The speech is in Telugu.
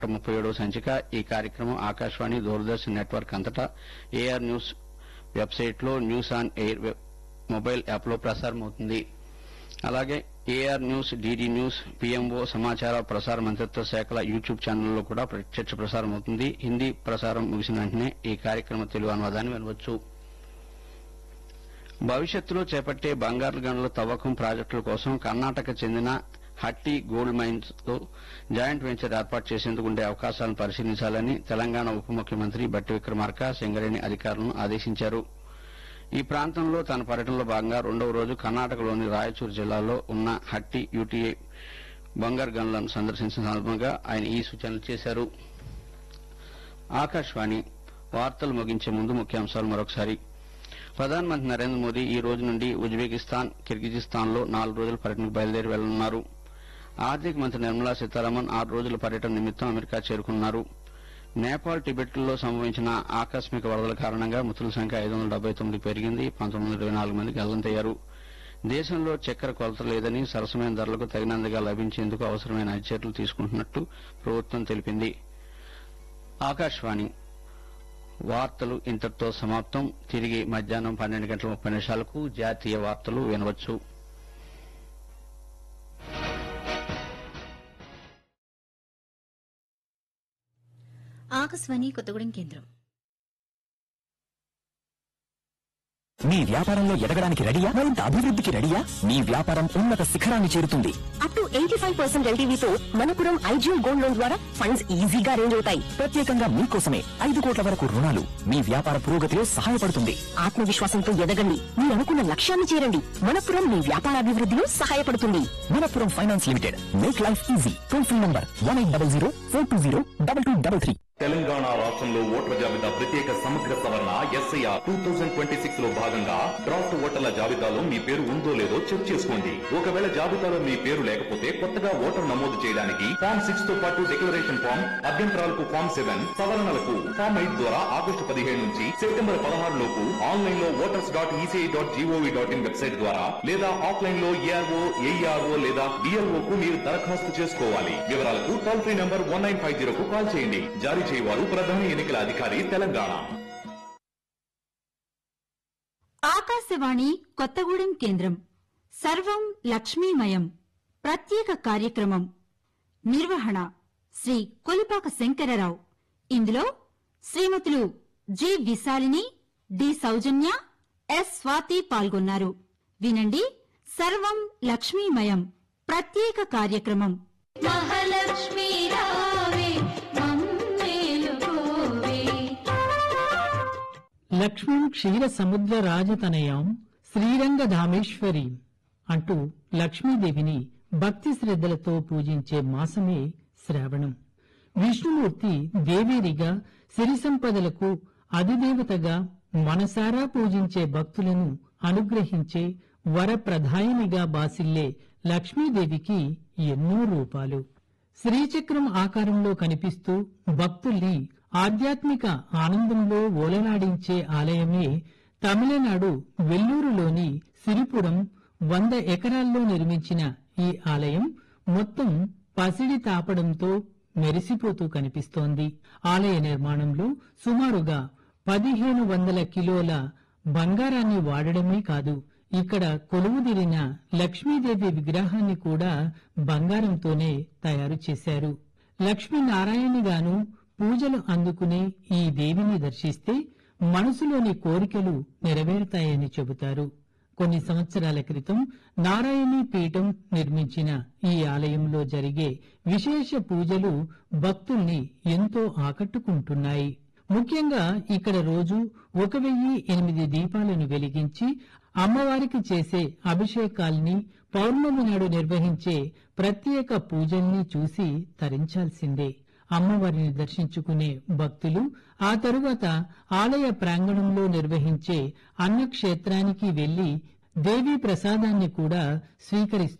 ముప్పై ఏడవ సంచిక ఈ కార్యక్రమం ఆకాశవాణి దూరదర్శన్ నెట్వర్క్ అంతటా ఏఆర్ న్యూస్ వెబ్సైట్లో news on air web mobile యాప్లో ప్రసారమవుతుంది అలాగే A R news D D news P M O సమాచార ప్రసార మంత్రిత్వ శాఖల యూట్యూబ్ ఛానల్లో కూడా ప్రత్యక్ష ప్రసారం అవుతుంది హిందీ ప్రసారం ముగిసిన వెంటనే ఈ కార్యక్రమ తెలుగు అనువాదాన్ని వినవచ్చు భవిష్యత్తులో చేపట్టే బంగారు గనుల తవ్వకం ప్రాజెక్టుల కోసం కర్ణాటక చెందిన హట్టి గోల్డ్ మైన్స్ తో జాయింట్ వెంచర్ ఏర్పాటు చేసేందుకు ఉండే అవకాశాలను పరిశీలించాలని తెలంగాణ ఉప ముఖ్యమంత్రి బట్టి విక్రమార్క సింగరేణి అధికారులను ఆదేశించారు ఈ ప్రాంతంలో తన పర్యటనలో భాగంగా రెండవ రోజు కర్ణాటకలోని రాయచూరు జిల్లాలో ఉన్న హట్టి యూటీఐ బంగారు గనులను సందర్శించిన సందర్భంగా ఆయన ఈ సూచనలు చేశారు ఆకాశవాణి వార్తలు ముగించే ముందు ముఖ్యాంశాలు మరొకసారి ప్రధానమంత్రి నరేంద్ర మోదీ ఈ రోజు నుండి ఉజ్బెకిస్తాన్ కిర్గిజిస్తాన్ లో నాలుగు రోజుల పర్యటనకు బయలుదేరి వెళ్లనున్నారు ఆర్థిక మంత్రి నిర్మలా సీతారామన్ ఆరు రోజుల పర్యటన నిమిత్తం అమెరికా చేరుకున్నారు నేపాల్ టిబెట్ లో సంభవించిన ఆకస్మిక వరదల కారణంగా మృతుల సంఖ్య ఐదు వందల డెబ్బై తొమ్మిది పెరిగింది పంతొమ్మిది వందల ఇరవై నాలుగు మంది గల్లంతయ్యారు దేశంలో చక్కెర కొలత లేదని సరసమైన ధరలకు తగినంతగా లభించేందుకు అవసరమైన అన్ని చర్యలు తీసుకుంటున్నట్టు ప్రభుత్వం తెలిపింది ఆకాశవాణి వార్తలు ఇంతటితో సమాప్తం తిరిగి మధ్యాహ్నం పన్నెండు గంటల ముప్పై నిమిషాలకు జాతీయ వార్తలు వినవచ్చు ఆకాశవాణి కొత్తగూడెం కేంద్రం మీ వ్యాపారంలో ఎదగడానికి రెడీయా మరింత అభివృద్ధికి రెడీయా మీ వ్యాపారం ఉన్నత శిఖరాన్ని చేరుతుంది up to eighty five percent ఎల్టీవీతో మనపురం ఐజిఎం గోల్డ్ లోన్ ద్వారా ఫండ్స్ ఈజీగా రేంజ్ అవుతాయి ప్రత్యేకంగా మీకోసమే ఐదు కోట్ల వరకు రుణాలు మీ వ్యాపార పురోగతిలో సహాయపడుతుంది ఆత్మవిశ్వాసంతో ఎదగండి మీరు అనుకున్న లక్ష్యాన్ని చేరండి మనపురం మీ వ్యాపారాభివృద్ధిలో సహాయపడుతుంది Manappuram finance limited make life easy toll free number one eight double zero four two zero double two double three Telangana రాష్ట్రంలో ఓటర్ల జాబితా ప్రత్యేక సమగ్ర సవరణ S I R two thousand twenty six లో భాగంగా డ్రాఫ్ట్ ఓటర్ల జాబితాలో మీ పేరు ఉందో లేదో చెక్ చేసుకోండి ఒకవేళ జాబితాలో మీ పేరు లేకపోతే కొత్తగా ఓటర్ నమోదు చేయడానికి ఫామ్ సిక్స్ తో పాటు డిక్లరేషన్ ఫామ్ అభ్యంతరాలకు ఫామ్ సెవెన్ సవరణలకు ఫామ్ ఎయిట్ ద్వారా ఆగస్టు పదిహేడు నుంచి సెప్టెంబర్ పదహారు లోపు ఆన్లైన్ లో voters dot E C I dot G O V dot in website ద్వారా లేదా ఆఫ్లైన్ లో ఏఆర్ఓ ఏఈఆర్ఓ లేదా డిఎల్ఓ కు మీరు దరఖాస్తు చేసుకోవాలి వివరాలకు toll free number one nine five zero కు కాల్ చేయండి జారీ చేయవారు ప్రధాన ఎన్నికల అధికారి తెలంగాణ ఆకాశవాణి కొత్తగూడెం కేంద్రం సర్వం లక్ష్మీమయం ప్రత్యేక కార్యక్రమం నిర్వహణ శ్రీ కొలిపాక శంకరరావు ఇందులో శ్రీమతులు G Vishalini D Soujanya S Swathi పాల్గొన్నారు వినండి సర్వం లక్ష్మీమయం ప్రత్యేక కార్యక్రమం మహాలక్ష్మి రావే మమ్మేలుకోవే లక్ష్మీం క్షీర సముద్ర రాజతనయాం శ్రీరంగధామేశ్వరి అంటూ లక్ష్మీదేవిని భక్తి శ్రద్ధలతో పూజించే మాసమే శ్రావణం విష్ణుమూర్తి దేవేరిగా సిరి సంపదలకు అధిదేవతగా మనసారా పూజించే భక్తులను అనుగ్రహించే వరప్రధాయినిగా బాసిల్లే లక్ష్మీదేవికి ఎన్నో రూపాలు శ్రీచక్రం ఆకారంలో కనిపిస్తూ భక్తుల్ని ఆధ్యాత్మిక ఆనందంలో ఓలలాడించే ఆలయమే తమిళనాడు వెల్లూరులోని సిరిపురం వంద ఎకరాల్లో నిర్మించిన ఈ ఆలయం మొత్తం పసిడి తాపడంతో మెరిసిపోతూ కనిపిస్తోంది ఆలయ నిర్మాణంలో సుమారుగా పదిహేను వందల కిలోల బంగారాన్ని వాడడమే కాదు ఇక్కడ కొలువుదిరిన లక్ష్మీదేవి విగ్రహాన్ని కూడా బంగారంతోనే తయారు చేశారు లక్ష్మీనారాయణిగాను పూజలు అందుకునే ఈ దేవిని దర్శిస్తే మనసులోని కోరికలు నెరవేరుతాయని చెబుతారు కొన్ని సంవత్సరాల క్రితం నారాయణీ పీఠం నిర్మించిన ఈ ఆలయంలో జరిగే విశేష పూజలు భక్తుల్ని ఎంతో ఆకట్టుకుంటున్నాయి ముఖ్యంగా ఇక్కడ రోజు ఒక వెయ్యి ఎనిమిది దీపాలను వెలిగించి అమ్మవారికి చేసే అభిషేకాల్ని పౌర్ణమి నాడు నిర్వహించే ప్రత్యేక పూజల్ని చూసి తరించాల్సిందే అమ్మవారిని దర్శించుకునే భక్తులు ఆ తరువాత ఆలయ ప్రాంగణంలో నిర్వహించే అన్నక్షేత్రానికి వెళ్లి దేవీ ప్రసాదాన్ని కూడా స్వీకరిస్తూ